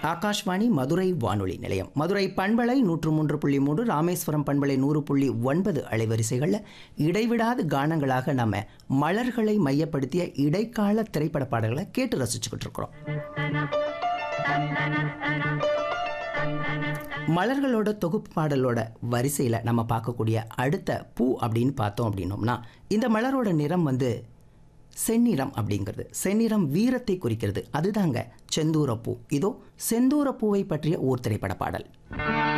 ஆகாஷ்வாணி மதுரை வானொலி நிலையம் மதுரை பண்பலை நூற்று மூன்று புள்ளி மூன்று ராமேஸ்வரம் பண்பலை நூறு புள்ளி ஒன்பது அலைவரிசைகளில் இடைவிடாத கானங்களாக நம்ம மலர்களை மையப்படுத்திய இடைக்கால திரைப்பட பாடல்களை கேட்டு ரசிச்சுக்கிட்டு இருக்கிறோம் மலர்களோட தொகுப்பு பாடலோட வரிசையில் நம்ம பார்க்கக்கூடிய அடுத்த பூ அப்படின்னு பார்த்தோம் அப்படின்னோம்னா இந்த மலரோட நிறம் வந்து செந்நிறம் அப்படிங்கிறது செந்நிறம் வீரத்தை குறிக்கிறது அதுதாங்க செந்தூரப்பூ இதோ செந்தூரப்பூவை பற்றிய ஓர் திரைப்பட பாடல்